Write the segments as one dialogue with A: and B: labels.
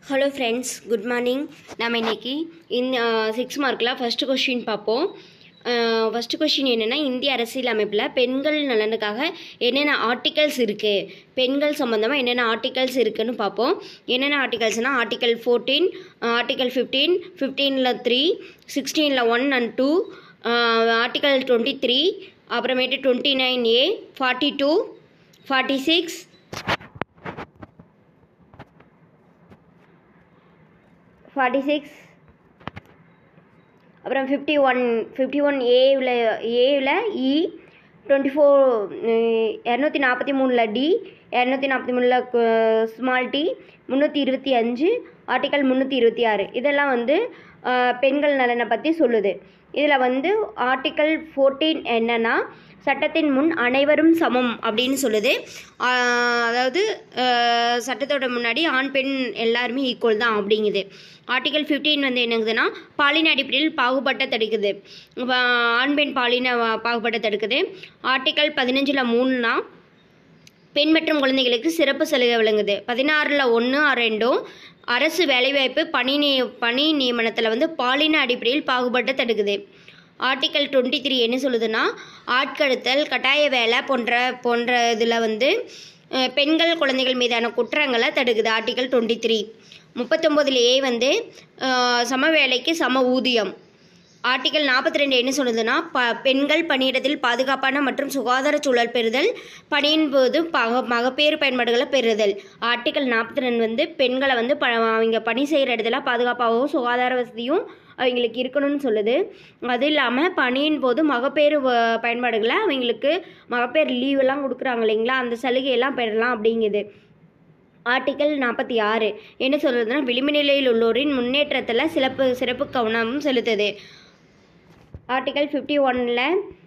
A: hello friends good morning நம்ம இன்னைக்கு இந்த சிக்ஸ் மார்க்கில் ஃபஸ்ட்டு கொஷின் பார்ப்போம் ஃபஸ்ட்டு கொஷின் என்னென்னா இந்திய அரசியல் அமைப்பில் பெண்கள் நலனுக்காக என்னென்ன ஆர்டிகல்ஸ் இருக்குது பெண்கள் சம்மந்தமாக என்னென்ன ஆர்டிகல்ஸ் இருக்குன்னு பார்ப்போம் என்னென்ன ஆர்டிகல்ஸ்னால் ஆர்டிகல் ஃபோர்டீன் ஆர்டிகல் ஃபிஃப்டீன் ஃபிஃப்டீனில் த்ரீ சிக்ஸ்டீனில் one and two article twenty three அப்புறமேட்டு twenty nine A forty two forty six forty six அப்புறம் ஃபிஃப்டி ஒன் ஃபிஃப்டி ஒன் ஏவில் ஏவில் இ டுவெண்ட்டி ஃபோர் இரநூத்தி நாற்பத்தி மூணில் டி இரநூத்தி நாற்பத்தி மூணில் ஸ்மால் டி முந்நூற்றி இருபத்தி அஞ்சு ஆர்டிக்கல் முந்நூற்றி இருபத்தி ஆறு இதெல்லாம் வந்து அஹ், பெண்கள் நலனை பற்றி சொல்லுது இதில் வந்து ஆர்டிக்கல் ஃபோர்டீன் என்னன்னா சட்டத்தின் முன் அனைவரும் சமம் அப்படின்னு சொல்லுது ஆஹ் அதாவது ஆஹ் சட்டத்தோட முன்னாடி ஆண் பெண் எல்லாருமே ஈக்குவல் தான் அப்படிங்குது ஆர்டிகல் ஃபிஃப்டீன் வந்து என்னங்குதுன்னா பாலின அடிப்படையில் பாகுபாட்டை தடுக்குது இப்ப ஆண் பெண் பாலின வா- பாகுபாட்டை தடுக்குது ஆர்டிகல் பதினஞ்சில் மூணுனா பெண் மற்றும் குழந்தைகளுக்கு சிறப்பு சலுகை வழங்குது பதினாறில் ஒன்று ரெண்டும் அரசு வேலைவாய்ப்பு பணி நிய பணி நியமனத்தில் வந்து பாலின அடிப்படையில் பாகுபாட்டை தடுக்குது ஆர்டிக்கல் டுவெண்ட்டி த்ரீ என்ன சொல்லுதுன்னா ஆட்கடத்தல் கட்டாய வேலை போன்ற போன்ற இதில் வந்து அஹ், பெண்கள் குழந்தைகள் மீதான குற்றங்களை தடுக்குது ஆர்டிக்கல் டுவெண்ட்டி த்ரீ முப்பத்தொம்போதுலேயே வந்து அஹ், சம வேலைக்கு சம ஊதியம் ஆர்டிகல் நாற்பத்தி ரெண்டு என்ன சொல்லுதுன்னா ப பெண்கள் பணியிடத்தில் பாதுகாப்பான மற்றும் சுகாதார சூழல் பெறுதல் பணியின் போது பக மகப்பேறு பயன்பாடுகளை பெறுதல் ஆர்டிகல் நாற்பத்தி ரெண்டு வந்து பெண்களை வந்து ப அவங்க பணி செய்கிற இடத்துல பாதுகாப்பாகவும் சுகாதார வசதியும் அவங்களுக்கு இருக்கணும்னு சொல்லுது அது இல்லாமல் பணியின் போது மகப்பேறு வ- பயன்பாடுகளை அவங்களுக்கு மகப்பேறு லீவெல்லாம் கொடுக்குறாங்க இல்லைங்களா அந்த சலுகையெல்லாம் பெறலாம் அப்படிங்குது ஆர்டிக்கல் நாற்பத்தி ஆறு என்ன சொல்றதுன்னா விளிம்பு நிலையில் உள்ளோரின் முன்னேற்றத்தில் சிறப்பு சிறப்பு கவனம் செலுத்துது ஆர்டிக்கல் ஃபிஃப்டி ஒனில்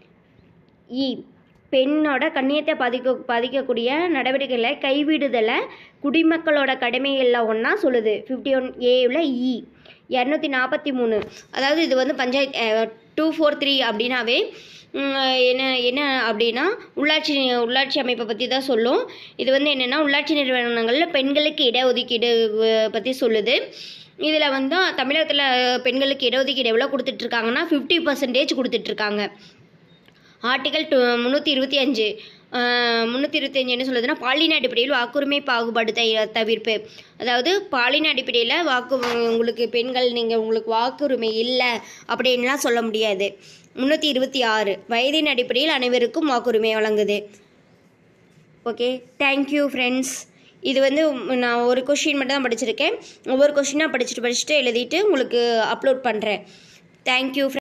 A: இ பெண்ணோட கண்ணியத்தை பாதிக்க பாதிக்கக்கூடிய நடவடிக்கைகளை கைவிடுதலை குடிமக்களோட கடமைகளில் ஒன்றா சொல்லுது ஃபிஃப்டி ஒன் ஏவில் இ இரநூத்தி நாற்பத்தி மூணு அதாவது இது வந்து பஞ்சாயத்து டூ ஃபோர் த்ரீ அப்படின்னாவே ம், என்ன என்ன அப்படின்னா உள்ளாட்சி உள்ளாட்சி அமைப்பை பற்றி தான் சொல்லும் இது வந்து என்னென்னா உள்ளாட்சி நிறுவனங்களில் பெண்களுக்கு இடஒதுக்கீடு அஹ், பற்றி சொல்லுது இதில் வந்து தமிழகத்தில் பெண்களுக்கு இடஒதுக்கீடு எவ்வளோ கொடுத்துட்ருக்காங்கன்னா ஃபிஃப்டி பர்சன்டேஜ் கொடுத்துட்ருக்காங்க ஆர்டிகல் டு முந்நூற்றி இருபத்தி அஞ்சு முந்நூற்றி இருபத்தி அஞ்சு என்ன சொல்லுதுன்னா பாலின அடிப்படையில் வாக்குரிமை பாகுபாடு த தவிர்ப்பு அதாவது பாலின அடிப்படையில் வாக்கு உங்களுக்கு பெண்கள் நீங்கள் உங்களுக்கு வாக்குரிமை இல்லை அப்படின்லாம் சொல்ல முடியாது முந்நூற்றி இருபத்தி ஆறு வயதின் அடிப்படையில் அனைவருக்கும் வாக்குரிமை வழங்குது ஓகே தேங்க்யூ ஃப்ரெண்ட்ஸ் இது வந்து நான் ஒரு கொஷின் மட்டும் தான் படிச்சிருக்கேன் ஒவ்வொரு கொஷினாக படிச்சுட்டு படிச்சுட்டு எழுதிட்டு உங்களுக்கு அப்லோட் பண்ணுறேன் தேங்க்யூ